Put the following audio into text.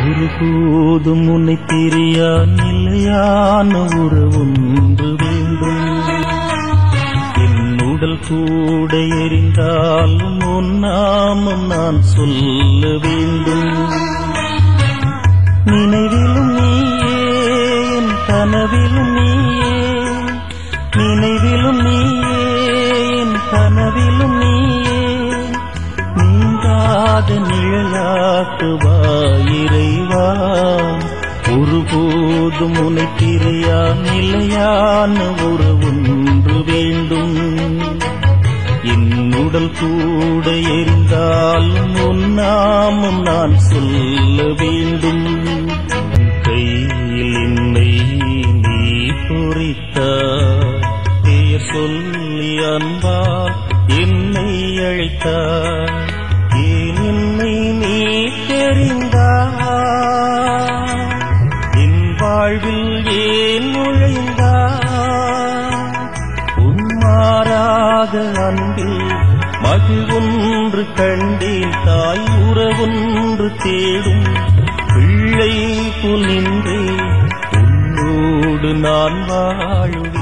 ஒருபோதும் உன்னை பிரியா நிலையான உறவொன்று வேண்டும் என் உடல் கூட எரிந்தாலும் உன் நாமம் நான் சொல்ல வேண்டும் நினைவிலும் நீயே என் கனவிலும் நீயே நினைவிலும் நீயே என் கனவிலும் நீயே நீங்காத நிழலாக்குவாயிரைவா ஒருபோதும் உனை பிரியா நிலையான ஒரு ஒன்று வேண்டும் என் உடல் கூட எரிந்தாலும் உன் நாமம் நான் சொல்ல வேண்டும் உன் கையில் என்னை நீ பொறித்தார் பெயர் சொல்லி அன்பால் என்னை அழைத்தார் ஏன் என்னை நீ தெரிந்தார் என் வாழ்வில் ஏன் நுழைந்தார் உன் மாறாத அன்பில் மகிழ்வொன்று கண்டேன் தாய் உறவொன்று தேடும் பிள்ளை புல் நின்றே உன்னோடு நான் வாழ்வேன்